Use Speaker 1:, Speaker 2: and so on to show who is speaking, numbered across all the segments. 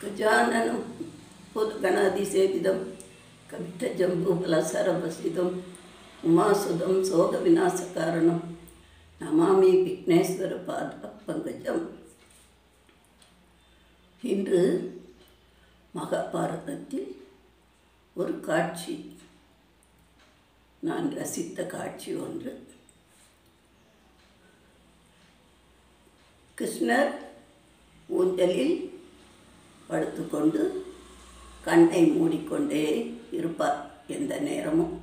Speaker 1: गजाननं भूतगणाधिसेविदं कवितजम्बूफलसरभसितं उमासुदं शोकविनाशकारणं நமாமி விக்னேஸ்வர பாத பங்கஜம் இன்று மகாபாரதத்தில் ஒரு காட்சி நான் ரசித்த காட்சி ஒன்று கிருஷ்ணர் ஊஞ்சலில் படுத்துக்கொண்டு கண்ணை மூடிக்கொண்டே இருப்பார் எந்த நேரமும்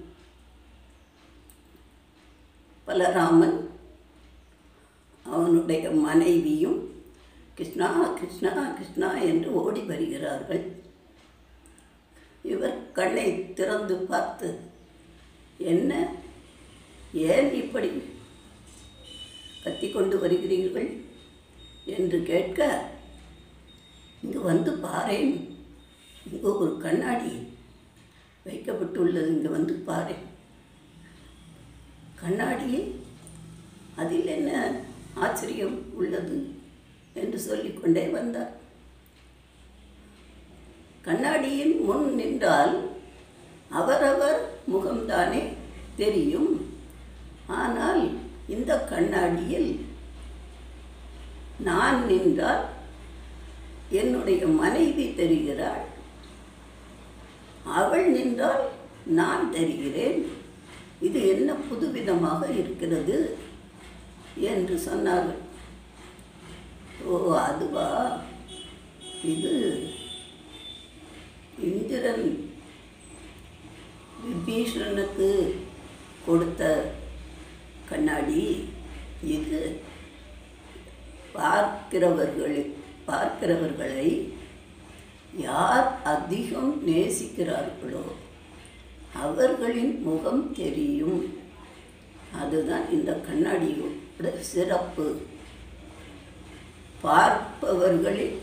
Speaker 1: பலராமன் அவனுடைய மனைவியும் கிருஷ்ணா கிருஷ்ணா கிருஷ்ணா என்று ஓடி வருகிறார்கள் இவர் கண்ணை திறந்து பார்த்து என்ன ஏன் இப்படி கத்திக்கொண்டு வருகிறீர்கள் என்று கேட்க இங்கு வந்து பாரேன் இங்கு ஒரு கண்ணாடி வைக்கப்பட்டுள்ளது இங்கு வந்து பாரேன் கண்ணாடியில் அதில் என்ன ஆச்சரியம் உள்ளது என்று சொல்லிக்கொண்டே வந்தார் கண்ணாடியின் முன் நின்றால் அவரவர் முகம்தானே தெரியும் ஆனால் இந்த கண்ணாடியில் நான் நின்றால் என்னுடைய மனைவி தெரிகிறாள் அவள் நின்றால் நான் தெரிகிறேன் இது என்ன புதுவிதமாக இருக்கிறது என்று சொன்னார்கள் ஓ அதுவா இது இந்திரன் விபீஷணனுக்கு கொடுத்த கண்ணாடி இது பார்க்கிறவர்களை பார்க்கிறவர்களை யார் அதிகம் நேசிக்கிறார்களோ அவர்களின் முகம் தெரியும் அதுதான் இந்த கண்ணாடியோட சிறப்பு பார்ப்பவர்களில்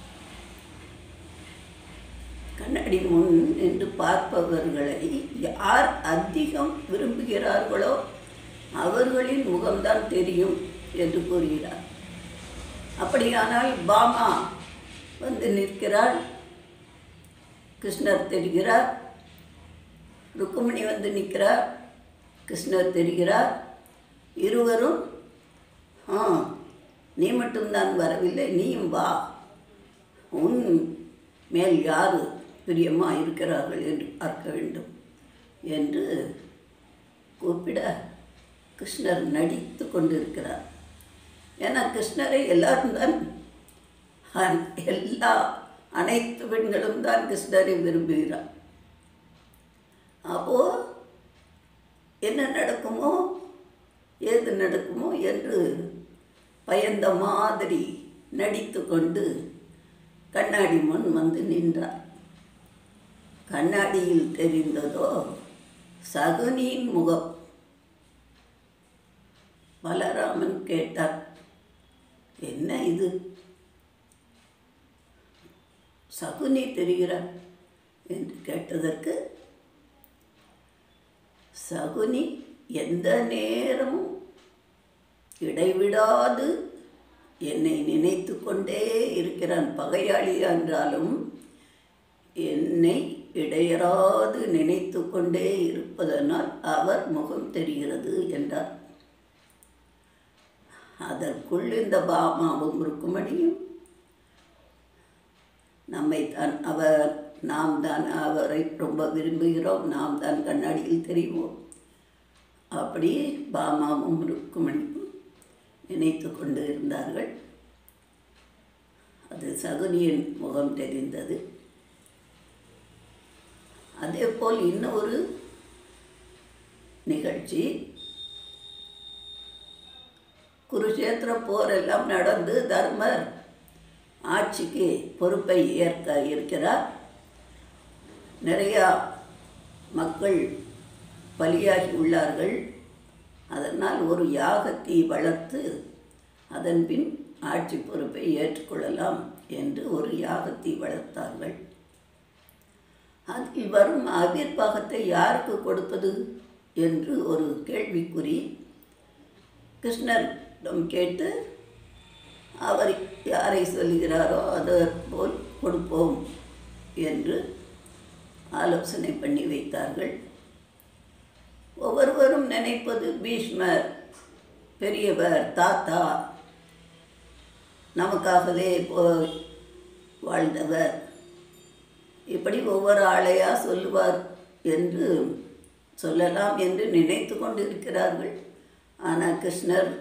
Speaker 1: கண்ணாடி முன் என்று பார்ப்பவர்களை யார் அதிகம் விரும்புகிறார்களோ அவர்களின் முகம்தான் தெரியும் என்று கூறுகிறார் அப்படியானால் பாமா வந்து நிற்கிறாள் கிருஷ்ணர் தெரிகிறார் ருக்குமணி வந்து நிற்கிறார் கிருஷ்ணர் தெரிகிறார் இருவரும் ஆ நீ மட்டும்தான் வரவில்லை நீயும் வா உன் மேல் யார் பிரியமாக இருக்கிறார்கள் என்று பார்க்க வேண்டும் என்று கூப்பிட கிருஷ்ணர் நடித்து கொண்டிருக்கிறார் ஏன்னா கிருஷ்ணரை எல்லாரும் தான் எல்லா அனைத்து பெண்களும் தான் கிருஷ்ணரை விரும்புகிறார் அப்போது என்ன நடக்குமோ ஏது நடக்குமோ என்று பயந்த மாதிரி நடித்து கொண்டு கண்ணாடி முன் வந்து நின்றார் கண்ணாடியில் தெரிந்ததோ சகுனியின் முகம் பலராமன் கேட்டார் என்ன இது சகுனி தெரிகிறார் என்று கேட்டதற்கு சகுனி எந்த நேரமும் இடைவிடாது என்னை நினைத்து கொண்டே இருக்கிறான் பகையாளி என்றாலும் என்னை இடையறாது நினைத்து கொண்டே இருப்பதனால் அவர் முகம் தெரிகிறது என்றார் அதற்குள் இந்த பாமாவும் ருக்குமணியும் நம்மை தான் அவர் நாம் தான் அவரை ரொம்ப விரும்புகிறோம் நாம் தான் கண்ணாடியில் தெரிவோம் அப்படி பாமாவும் ருக்குமணியும் நினைத்து கொண்டு இருந்தார்கள் அது சகுனியின் முகம் தெரிந்தது அதே போல் இன்னொரு நிகழ்ச்சி குருஷேத்திர போரெல்லாம் நடந்து தர்மர் ஆட்சிக்கு பொறுப்பை ஏற்க இருக்கிறார் நிறையா மக்கள் பலியாகி உள்ளார்கள் அதனால் ஒரு யாகத்தை வளர்த்து அதன் பின் ஆட்சி பொறுப்பை ஏற்றுக்கொள்ளலாம் என்று ஒரு யாகத்தை வளர்த்தார்கள் அதில் வரும் அபிர்வாகத்தை யாருக்கு கொடுப்பது என்று ஒரு கேள்விக்குறி கிருஷ்ணரிடம் கேட்டு அவர் யாரை சொல்லுகிறாரோ அது போல் கொடுப்போம் என்று ஆலோசனை பண்ணி வைத்தார்கள் ஒவ்வொருவரும் நினைப்பது பீஷ்மர் பெரியவர் தாத்தா நமக்காகவே போய் வாழ்ந்தவர் இப்படி ஒவ்வொரு ஆளையா சொல்லுவார் என்று சொல்லலாம் என்று நினைத்து கொண்டிருக்கிறார்கள் ஆனால் கிருஷ்ணர்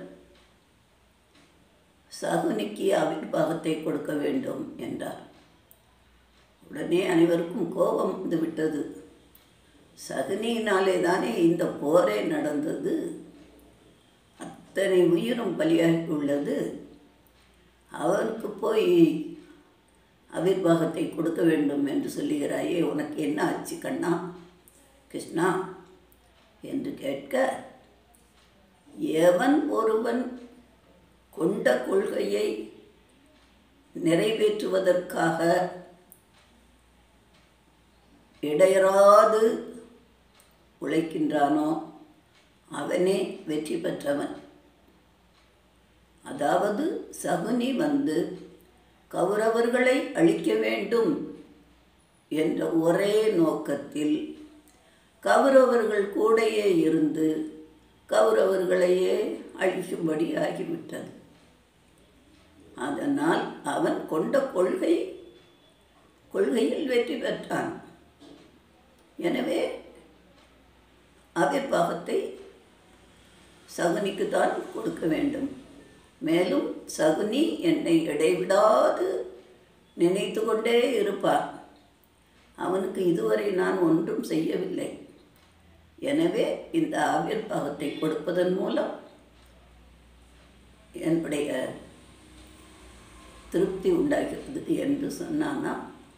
Speaker 1: சகுனிக்கு ஆவிர்வாகத்தை கொடுக்க வேண்டும் என்றார் உடனே அனைவருக்கும் கோபம் வந்து விட்டது சகுனியினாலே தானே இந்த போரே நடந்தது அத்தனை உயிரும் பலியாகி உள்ளது அவருக்கு போய் ஆவிர்வாகத்தை கொடுக்க வேண்டும் என்று சொல்லுகிறாயே உனக்கு என்ன ஆச்சு கண்ணா கிருஷ்ணா என்று கேட்க எவன் ஒருவன் கொண்ட கொள்கையை நிறைவேற்றுவதற்காக இடையறாது உழைக்கின்றானோ அவனே வெற்றி பெற்றவன் அதாவது சகுனி வந்து கௌரவர்களை அழிக்க வேண்டும் என்ற ஒரே நோக்கத்தில் கௌரவர்கள் கூடையே இருந்து கௌரவர்களையே அழிக்கும்படி ஆகிவிட்டது அதனால் அவன் கொண்ட கொள்கை கொள்கையில் வெற்றி பெற்றான் எனவே ஆவிர்வாகத்தை சகுனிக்கு தான் கொடுக்க வேண்டும் மேலும் சகுனி என்னை இடைவிடாது நினைத்து கொண்டே இருப்பான் அவனுக்கு இதுவரை நான் ஒன்றும் செய்யவில்லை எனவே இந்த ஆவிர்வாகத்தை கொடுப்பதன் மூலம் என்னுடைய திருப்தி உண்டாகிறது என்று சொன்னானா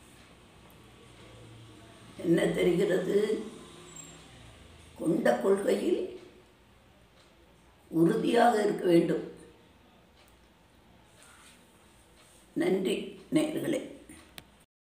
Speaker 1: என்ன தெரிகிறது கொண்ட கொள்கையில் உறுதியாக இருக்க வேண்டும் நன்றி நேயர்களே